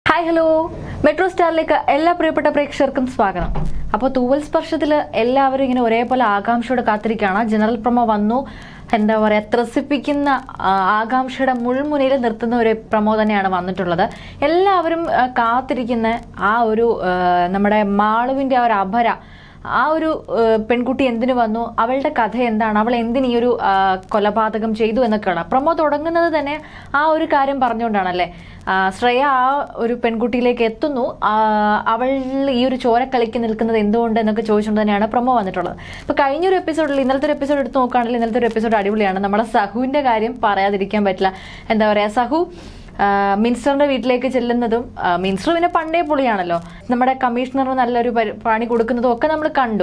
hi hello metro സ്റ്റാറിലേക്ക് എല്ലാ പ്രിയപ്പെട്ട പ്രേക്ഷകർക്കും സ്വാഗതം അപ്പോൾ തൂവൽ സ്പർശത്തിൽ എല്ലാവരും ഇങ്ങനെ ഒരേപോലെ ആകാംക്ഷയോടെ കാത്തിരിക്കുകയാണ് ജനറൽ പ്രമോ വന്നു എന്താ പറയുക ത്രസിപ്പിക്കുന്ന ആ, ആകാംക്ഷയുടെ മുൾമുനയിൽ നിർത്തുന്ന ഒരു പ്രമോ തന്നെയാണ് വന്നിട്ടുള്ളത് എല്ലാവരും ആ, കാത്തിരിക്കുന്ന ആ ഒരു ആ, നമ്മുടെ മാളുവിൻ്റെ ആ ഒരു അഭര ആ ഒരു ഏഹ്, പെൺകുട്ടി എന്തിനു വന്നു അവളുടെ കഥ എന്താണ് അവൾ എന്തിന് ഈ ഒരു ആ, കൊലപാതകം ചെയ്തു എന്നൊക്കെയാണ് പ്രമോ തുടങ്ങുന്നത് തന്നെ ആ ഒരു കാര്യം പറഞ്ഞുകൊണ്ടാണല്ലേ ആ, ശ്രേയ ആ ഒരു പെൺകുട്ടിയിലേക്ക് എത്തുന്നു ആ, അവൾ ഈ ഒരു ചോരക്കളിക്ക് നിൽക്കുന്നത് എന്തുകൊണ്ട് എന്നൊക്കെ ചോദിച്ചുകൊണ്ട് തന്നെയാണ് പ്രമോ വന്നിട്ടുള്ളത് ഇപ്പൊ കഴിഞ്ഞൊരു എപ്പിസോഡിൽ ഇന്നലത്തെ ഒരു എപ്പിസോഡ് എടുത്ത് നോക്കുകയാണെങ്കിൽ ഇന്നലത്തെ ഒരു എപ്പിസോഡ് അടിപൊളിയാണ് നമ്മുടെ സഹുവിന്റെ കാര്യം പറയാതിരിക്കാൻ പറ്റില്ല എന്താ പറയാ സഹു ആ, മിനിസ്റ്ററിന്റെ വീട്ടിലേക്ക് ചെല്ലുന്നതും ആ, മിനിസ്റ്റർ പിന്നെ പണ്ടേ പൊളിയാണല്ലോ നമ്മുടെ കമ്മീഷണർ നല്ലൊരു പരി- പണി കൊടുക്കുന്നതും ഒക്കെ നമ്മൾ കണ്ടു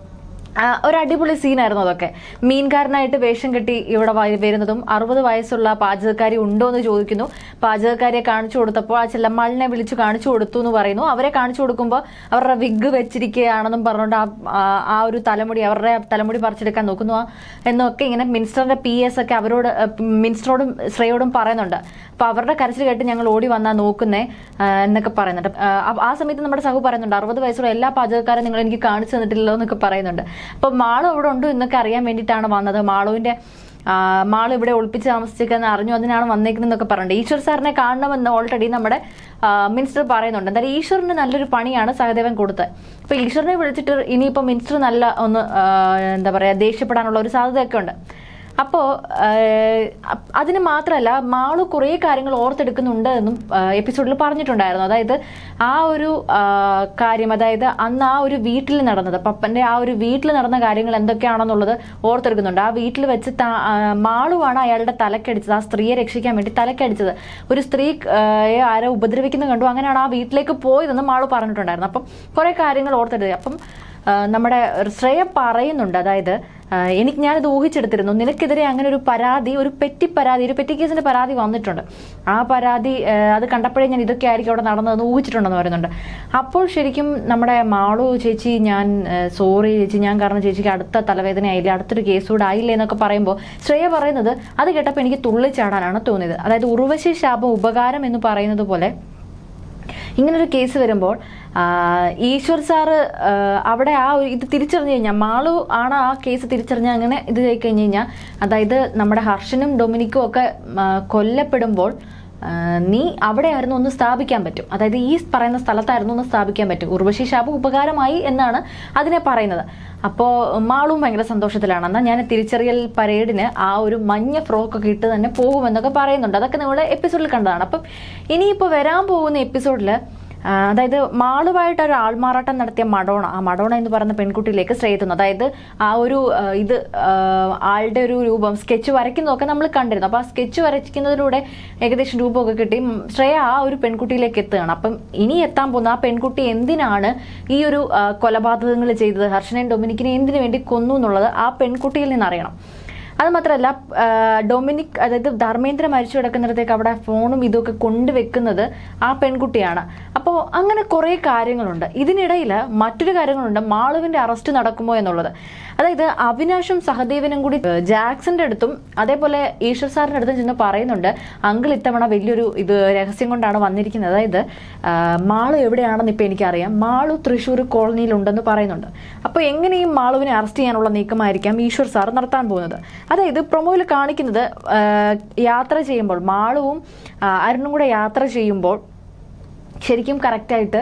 ആ, ഒരു അടിപൊളി സീനായിരുന്നു അതൊക്കെ മീൻകാരനായിട്ട് വേഷം കെട്ടി ഇവിടെ വ- വരുന്നതും അറുപത് വയസ്സുള്ള പാചകക്കാരി ഉണ്ടോ എന്ന് ചോദിക്കുന്നു പാചകക്കാരിയെ കാണിച്ചു കൊടുത്തപ്പോൾ ആ ചെല്ലമ്മാളിനെ വിളിച്ചു കാണിച്ചു കൊടുത്തു എന്ന് പറയുന്നു അവരെ കാണിച്ചു കൊടുക്കുമ്പോൾ അവരുടെ വിഗ് വെച്ചിരിക്കുകയാണെന്നും പറഞ്ഞുകൊണ്ട് ആ- ആ- ആ ഒരു തലമുടി അവരുടെ തലമുടി പറിച്ചെടുക്കാൻ നോക്കുന്നു ആ- എന്നൊക്കെ ഇങ്ങനെ മിനിസ്റ്ററിന്റെ പി എസ് ഒക്കെ അവരോട് ഏഹ്, മിനിസ്റ്ററോടും ശ്രേയോടും പറയുന്നുണ്ട് അപ്പൊ അവരുടെ കരച്ചിൽ കേട്ട് ഞങ്ങൾ ഓടി വന്നാ നോക്കുന്നേ ആ, എന്നൊക്കെ പറയുന്നുണ്ട് ആ, അപ്പൊ ആ സമയത്ത് നമ്മുടെ സഹു പറയുന്നുണ്ട് അറുപത് വയസ്സുള്ള എല്ലാ പാചകക്കാരും നിങ്ങൾ എനിക്ക് കാണിച്ചു തന്നിട്ടില്ലല്ലോ എന്നൊക്കെ പറയുന്നുണ്ട് അപ്പൊ മാളു അവിടെ ഉണ്ട് എന്നൊക്കെ അറിയാൻ വേണ്ടിയിട്ടാണ് വന്നത് മാളുവിന്റെ ആ, മാള് ഇവിടെ ഒളിപ്പിച്ച് താമസിച്ചേക്കെന്ന് അറിഞ്ഞു അതിനാണ് വന്നേക്കുന്നതെന്നൊക്കെ പറഞ്ഞിട്ടുണ്ട് ഈശ്വർ സാറിനെ കാണണമെന്ന് ഓൾറെഡി നമ്മുടെ ആ, മിനിസ്റ്റർ പറയുന്നുണ്ട് എന്തായാലും ഈശ്വറിന് നല്ലൊരു പണിയാണ് സഹദേവൻ കൊടുത്തത് അപ്പൊ ഈശ്വറിനെ വിളിച്ചിട്ട് ഇനിയിപ്പോ മിനിസ്റ്റർ നല്ല ഒന്ന് ആ, എന്താ പറയാ ദേഷ്യപ്പെടാനുള്ള ഒരു സാധ്യതയൊക്കെ ഉണ്ട് അപ്പോ ആഹ്, അ- അതിന് മാത്രമല്ല മാളു കുറേ കാര്യങ്ങൾ ഓർത്തെടുക്കുന്നുണ്ട് എന്നും എപ്പിസോഡിൽ പറഞ്ഞിട്ടുണ്ടായിരുന്നു അതായത് ആ ഒരു ആഹ്, കാര്യം അതായത് അന്ന് ആ ഒരു വീട്ടിൽ നടന്നത് പപ്പന്റെ ആ ഒരു വീട്ടിൽ നടന്ന കാര്യങ്ങൾ എന്തൊക്കെയാണെന്നുള്ളത് ഓർത്തെടുക്കുന്നുണ്ട് ആ വീട്ടിൽ വെച്ച് താ- ആഹ്, മാളുവാണ് അയാളുടെ തലക്കടിച്ചത് ആ സ്ത്രീയെ രക്ഷിക്കാൻ വേണ്ടി തലക്കടിച്ചത് ഒരു സ്ത്രീ ആഹ്, ആരോ ഉപദ്രവിക്കുന്നത് കണ്ടു അങ്ങനെയാണ് ആ വീട്ടിലേക്ക് പോയതെന്ന് മാളു പറഞ്ഞിട്ടുണ്ടായിരുന്നു അപ്പം കുറെ കാര്യങ്ങൾ ഓർത്തെടുത്ത് അപ്പം ആ, നമ്മുടെ ശ്രേയ പറയുന്നുണ്ട് അതായത് ആ, എനിക്ക് ഞാനിത് ഊഹിച്ചെടുത്തിരുന്നു നിനക്കെതിരെ അങ്ങനെ ഒരു പരാതി ഒരു പെറ്റി പരാതി ഒരു പെറ്റി കേസിന്റെ പരാതി വന്നിട്ടുണ്ട് ആ പരാതി ആ, അത് കണ്ടപ്പോഴേ ഞാൻ ഇതൊക്കെ ആയിരിക്കും അവിടെ നടന്നതെന്ന് ഊഹിച്ചിട്ടുണ്ടെന്ന് പറയുന്നുണ്ട് അപ്പോൾ ശരിക്കും നമ്മുടെ മാളു ചേച്ചി ഞാൻ സോറി ചേച്ചി ഞാൻ കാരണം ചേച്ചിക്ക് അടുത്ത തലവേദന ആയില്ലേ അടുത്തൊരു കേസ് കൂടെ ആയില്ലേ എന്നൊക്കെ പറയുമ്പോൾ ശ്രേയ പറയുന്നത് അത് കേട്ടപ്പോൾ എനിക്ക് തുള്ളിച്ചാടാനാണ് തോന്നിയത് അതായത് ഉർവശി ശാപം ഉപകാരം എന്ന് പറയുന്നത് പോലെ ഇങ്ങനൊരു കേസ് വരുമ്പോൾ ആ, ഈശ്വർ സാറ് ആ, അവിടെ ആ ഒരു ഇത് തിരിച്ചറിഞ്ഞു കഴിഞ്ഞാൽ മാളു ആണ് ആ കേസ് തിരിച്ചറിഞ്ഞ അങ്ങനെ ഇത് ചെയ്ത് കഴിഞ്ഞ് കഴിഞ്ഞാൽ അതായത് നമ്മുടെ ഹർഷനും ഡൊമിനിക്കും ഒക്കെ ആ, കൊല്ലപ്പെടുമ്പോൾ ആ, നീ അവിടെയായിരുന്നു ഒന്ന് സ്ഥാപിക്കാൻ പറ്റും അതായത് ഈ പറയുന്ന സ്ഥലത്തായിരുന്നു ഒന്ന് സ്ഥാപിക്കാൻ പറ്റും ഉർവശി ശാപം ഉപകാരമായി എന്നാണ് അതിനെ പറയുന്നത് അപ്പോൾ മാളും ഭയങ്കര സന്തോഷത്തിലാണ് എന്നാൽ ഞാൻ തിരിച്ചറിയൽ പരേഡിന് ആ ഒരു മഞ്ഞ ഫ്രോക്ക് ഒക്കെ ഇട്ട് തന്നെ പോകുമെന്നൊക്കെ പറയുന്നുണ്ട് അതൊക്കെ നമ്മൾ എപ്പിസോഡിൽ കണ്ടതാണ് അപ്പം ഇനിയിപ്പോൾ വരാൻ പോകുന്ന എപ്പിസോഡിൽ ആ, അതായത് മാളുമായിട്ട് ഒരു ആൾമാറാട്ടം നടത്തിയ മഡോണ ആ മഡോണ എന്ന് പറയുന്ന പെൺകുട്ടിയിലേക്ക് ശ്രേയത്തുന്നു അതായത് ആ ഒരു ആ, ഇത് ആ, ആളുടെ ഒരു രൂപം സ്കെച്ച് വരയ്ക്കുന്നതൊക്കെ നമ്മൾ കണ്ടിരുന്നു അപ്പോൾ ആ സ്കെച്ച് വരയ്ക്കുന്നതിലൂടെ ഏകദേശം രൂപമൊക്കെ കിട്ടി ഉം, ശ്രേയ ആ ഒരു പെൺകുട്ടിയിലേക്ക് എത്തുകയാണ് അപ്പം ഇനി എത്താൻ പോകുന്ന ആ പെൺകുട്ടി എന്തിനാണ് ഈ ഒരു ആ, കൊലപാതകങ്ങൾ ചെയ്തത് ഹർഷനെയും ഡൊമിനിക്കിനെ എന്തിനു വേണ്ടി കൊന്നു എന്നുള്ളത് ആ പെൺകുട്ടിയിൽ നിന്ന് അറിയണം അത് മാത്രമല്ല ആ, ഡൊമിനിക് അതായത് ധർമ്മേന്ദ്ര മരിച്ചു കിടക്കുന്നിടത്തേക്ക് അവിടെ ഫോണും ഇതൊക്കെ കൊണ്ടുവെക്കുന്നത് ആ പെൺകുട്ടിയാണ് അപ്പോൾ അങ്ങനെ കുറേ കാര്യങ്ങളുണ്ട് ഇതിനിടയിൽ മറ്റൊരു കാര്യങ്ങളുണ്ട് മാളുവിന്റെ അറസ്റ്റ് നടക്കുമോ എന്നുള്ളത് അതായത് അവിനാശും സഹദേവനും കൂടി ഏഹ്, ജാക്സന്റെ അടുത്തും അതേപോലെ ഈശ്വർ സാറിന്റെ അടുത്തും ചെന്ന് പറയുന്നുണ്ട് അങ്കിൾ ഇത്തവണ വലിയൊരു ഇത് രഹസ്യം കൊണ്ടാണ് വന്നിരിക്കുന്നത് അതായത് ആ, മാളു എവിടെയാണെന്ന് ഇപ്പൊ എനിക്കറിയാം മാളു തൃശ്ശൂർ കോളനിയിൽ ഉണ്ടെന്ന് പറയുന്നുണ്ട് അപ്പോൾ എങ്ങനെയും മാളുവിനെ അറസ്റ്റ് ചെയ്യാനുള്ള നീക്കമായിരിക്കാം ഈശ്വർ സാർ നടത്താൻ പോകുന്നത് അതായത് പ്രൊമോയിൽ കാണിക്കുന്നത് ആ, യാത്ര ചെയ്യുമ്പോൾ മാളുവും ആ, അരുണും കൂടെ യാത്ര ചെയ്യുമ്പോൾ ശരിക്കും കറക്റ്റായിട്ട്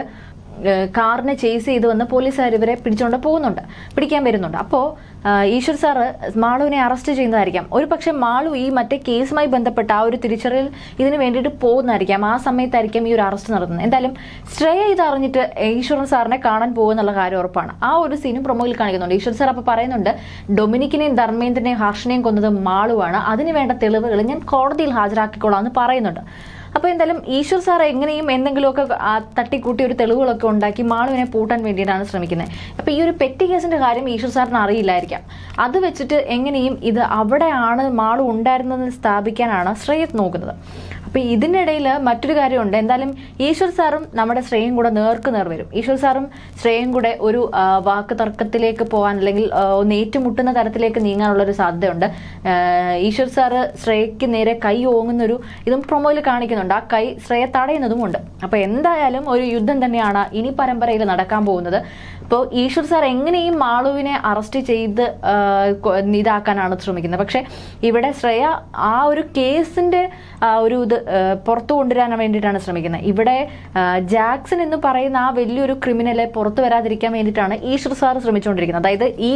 കാറിനെ ചേസ് ചെയ്ത് വന്ന് പോലീസുകാർ ഇവരെ പിടിച്ചുകൊണ്ട് പോകുന്നുണ്ട് പിടിക്കാൻ വരുന്നുണ്ട് അപ്പോൾ ഈശ്വർ സാറ് മാളുവിനെ അറസ്റ്റ് ചെയ്യുന്നതായിരിക്കാം ഒരു പക്ഷേ മാളു ഈ മറ്റേ കേസുമായി ബന്ധപ്പെട്ട ആ ഒരു തിരിച്ചറിയൽ ഇതിന് വേണ്ടിയിട്ട് പോകുന്നതായിരിക്കാം ആ സമയത്തായിരിക്കും ഈ ഒരു അറസ്റ്റ് നടത്തുന്നത് എന്തായാലും ശ്രേയ ഇത് അറിഞ്ഞിട്ട് ഈശ്വരൻ സാറിനെ കാണാൻ പോകുന്നുള്ള കാര്യം ഉറപ്പാണ് ആ ഒരു സീനും പ്രൊമോയിൽ കാണിക്കുന്നുണ്ട് ഈശ്വർ സാർ അപ്പോൾ പറയുന്നുണ്ട് ഡൊമിനിക്കിനെയും ധർമ്മേന്ദ്രനെയും ഹർഷനെയും കൊന്നത് മാളുവാണ് അതിന് വേണ്ട തെളിവുകൾ ഞാൻ കോടതിയിൽ ഹാജരാക്കിക്കോളാം എന്ന് പറയുന്നുണ്ട് അപ്പോൾ എന്തായാലും ഈശ്വർ സാർ എങ്ങനെയും എന്തെങ്കിലുമൊക്കെ ആ തട്ടിക്കൂട്ടി ഒരു തെളിവുകളൊക്കെ ഉണ്ടാക്കി മാളുവിനെ പൂട്ടാൻ വേണ്ടിയിട്ടാണ് ശ്രമിക്കുന്നത് അപ്പോൾ ഈ ഒരു പെറ്റി കേസിന്റെ കാര്യം ഈശ്വർ സാറിന് അറിയില്ലായിരിക്കാം അത് വെച്ചിട്ട് എങ്ങനെയും ഇത് അവിടെയാണ് മാളു ഉണ്ടായിരുന്നതെന്ന് സ്ഥാപിക്കാനാണ് ശ്രേയസ് നോക്കുന്നത് അപ്പൊ ഇതിനിടയിൽ മറ്റൊരു കാര്യമുണ്ട് എന്തായാലും ഈശ്വർ സാറും നമ്മുടെ ശ്രേയും കൂടെ നേർക്ക് നേർ വരും ഈശ്വർ സാറും ശ്രേയും കൂടെ ഒരു ആ, വാക്ക് തർക്കത്തിലേക്ക് പോകാൻ അല്ലെങ്കിൽ ആ, ഒന്ന് ഏറ്റുമുട്ടുന്ന തരത്തിലേക്ക് നീങ്ങാനുള്ള ഒരു സാധ്യതയുണ്ട് ആ, ഈശ്വർ സാറ് ശ്രേയയ്ക്ക് നേരെ കൈ ഓങ്ങുന്ന ഒരു ഇതും പ്രൊമോയിൽ കാണിക്കുന്നുണ്ട് ആ കൈ ശ്രേയ തടയുന്നതുമുണ്ട് അപ്പൊ എന്തായാലും ഒരു യുദ്ധം തന്നെയാണ് ഇനി പരമ്പരയിൽ നടക്കാൻ പോകുന്നത് ഇപ്പോൾ ഈശ്വർ സാർ എങ്ങനെയും മാളുവിനെ അറസ്റ്റ് ചെയ്ത് ആ, കൊ- ഇതാക്കാനാണ് ശ്രമിക്കുന്നത് പക്ഷെ ഇവിടെ ശ്രേയ ആ ഒരു കേസിന്റെ ആ, ഒരു ഇത് ആ, പുറത്തു കൊണ്ടുവരാൻ വേണ്ടിയിട്ടാണ് ശ്രമിക്കുന്നത് ഇവിടെ ആ, ജാക്സൺ എന്ന് പറയുന്ന ആ വലിയൊരു ക്രിമിനലെ പുറത്തു വരാതിരിക്കാൻ വേണ്ടിയിട്ടാണ് ഈശ്വർ സാർ ശ്രമിച്ചുകൊണ്ടിരിക്കുന്നത് അതായത് ഈ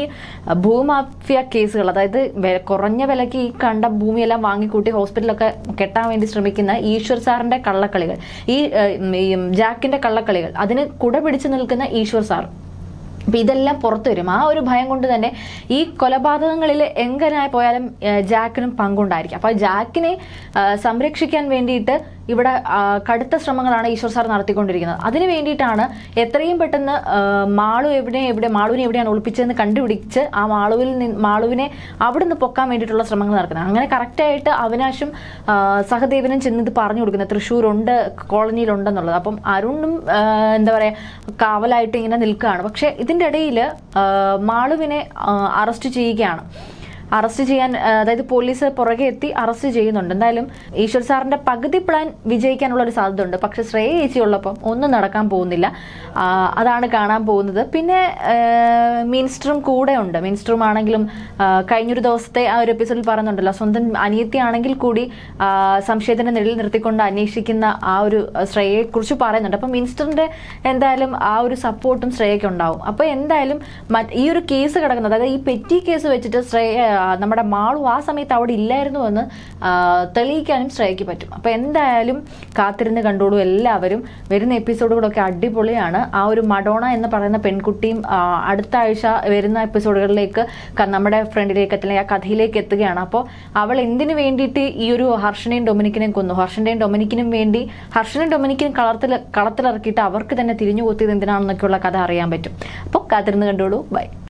ഭൂമാഫിയ കേസുകൾ അതായത് വെ- കുറഞ്ഞ വിലക്ക് ഈ കണ്ട ഭൂമിയെല്ലാം വാങ്ങിക്കൂട്ടി ഹോസ്പിറ്റലൊക്കെ കെട്ടാൻ വേണ്ടി ശ്രമിക്കുന്ന ഈശ്വർ സാറിന്റെ കള്ളക്കളികൾ ഈ ആ, ഈ ജാക്കിന്റെ കള്ളക്കളികൾ അതിന് കുട പിടിച്ചു നിൽക്കുന്ന ഈശ്വർ സാർ അപ്പൊ ഇതെല്ലാം പുറത്തു വരും ആ ഒരു ഭയം കൊണ്ട് തന്നെ ഈ കൊലപാതകങ്ങളിൽ എങ്ങനെ പോയാലും ആ, ജാക്കിനും പങ്കുണ്ടായിരിക്കും അപ്പൊ ജാക്കിനെ ആ, സംരക്ഷിക്കാൻ വേണ്ടിയിട്ട് ഇവിടെ ആ, കടുത്ത ശ്രമങ്ങളാണ് ഈശ്വർ സാർ നടത്തിക്കൊണ്ടിരിക്കുന്നത് അതിന് വേണ്ടിയിട്ടാണ് എത്രയും പെട്ടെന്ന് ആ, മാളു എവിടെ എവിടെ മാളുവിനെ എവിടെയാണ് ഒളിപ്പിച്ചതെന്ന് കണ്ടുപിടിച്ച് ആ മാളുവിൽ നിന്ന് മാളുവിനെ അവിടുന്ന് പൊക്കാൻ വേണ്ടിയിട്ടുള്ള ശ്രമങ്ങൾ നടക്കുന്നത് അങ്ങനെ കറക്റ്റായിട്ട് അവിനാശും ആ, സഹദേവനും ചെന്ന് ഇത് പറഞ്ഞു കൊടുക്കുന്നത് തൃശ്ശൂരുണ്ട് കോളനിയിലുണ്ടെന്നുള്ളത് അപ്പം അരുണും ആ, എന്താ പറയാ കാവലായിട്ട് ഇങ്ങനെ നിൽക്കുകയാണ് പക്ഷെ ഇതിന്റെ ഇടയിൽ മാളുവിനെ അറസ്റ്റ് ചെയ്യുകയാണ് അറസ്റ്റ് ചെയ്യാൻ ആ, അതായത് പോലീസ് പുറകെ എത്തി അറസ്റ്റ് ചെയ്യുന്നുണ്ട് എന്തായാലും ഈശ്വർ സാറിന്റെ പകുതി പ്ലാൻ വിജയിക്കാനുള്ള ഒരു സാധ്യത ഉണ്ട് പക്ഷെ ശ്രേയ ചേച്ചി ഉള്ളപ്പം ഒന്നും നടക്കാൻ പോകുന്നില്ല ആ, അതാണ് കാണാൻ പോകുന്നത് പിന്നെ മിനിസ്റ്ററും കൂടെ ഉണ്ട് മിനിസ്റ്ററും ആണെങ്കിലും ആ, കഴിഞ്ഞൊരു ദിവസത്തെ ആ ഒരു എപ്പിസോഡിൽ പറയുന്നുണ്ടല്ലോ സ്വന്തം അനിയത്തി ആണെങ്കിൽ കൂടി ആ, സംശയത്തിന്റെ നിഴലിൽ നിർത്തിക്കൊണ്ട് അന്വേഷിക്കുന്ന ആ ഒരു ശ്രേയയെ കുറിച്ച് പറയുന്നുണ്ട് അപ്പൊ മിനിസ്റ്ററിന്റെ എന്തായാലും ആ ഒരു സപ്പോർട്ടും ശ്രേയയ്ക്ക് ഉണ്ടാവും അപ്പൊ എന്തായാലും മറ്റ് ഈ ഒരു കേസ് കിടക്കുന്നത് അതായത് ഈ പെറ്റി കേസ് വെച്ചിട്ട് ശ്രേയ ആ, നമ്മുടെ മാളു ആ സമയത്ത് അവിടെ ഇല്ലായിരുന്നു എന്ന് ആ, തെളിയിക്കാനും ശ്രേയയ്ക്ക് പറ്റും അപ്പൊ എന്തായാലും കാത്തിരുന്ന് കണ്ടോളൂ എല്ലാവരും വരുന്ന എപ്പിസോഡുകളൊക്കെ അടിപൊളിയാണ് ആ ഒരു മഡോണ എന്ന് പറയുന്ന പെൺകുട്ടിയും ആ, അടുത്ത ആഴ്ച വരുന്ന എപ്പിസോഡുകളിലേക്ക് ക- നമ്മുടെ ഫ്രണ്ടിലേക്ക് അല്ലെങ്കിൽ ആ കഥയിലേക്ക് എത്തുകയാണ് അപ്പോൾ അവൾ എന്തിനു വേണ്ടിയിട്ട് ഈ ഒരു ഹർഷനെയും ഡൊമിനിക്കിനെയും കൊന്നു ഹർഷന്റെയും ഡൊമിനിക്കിനും വേണ്ടി ഹർഷനും ഡൊമിനിക്കിനും കളത്തിൽ കളത്തിലിറക്കിയിട്ട് അവർക്ക് തന്നെ തിരിഞ്ഞു കൊത്തിയത് എന്തിനാണെന്നൊക്കെയുള്ള കഥ അറിയാൻ പറ്റും അപ്പോൾ കാത്തിരുന്ന് കണ്ടോളൂ ബൈ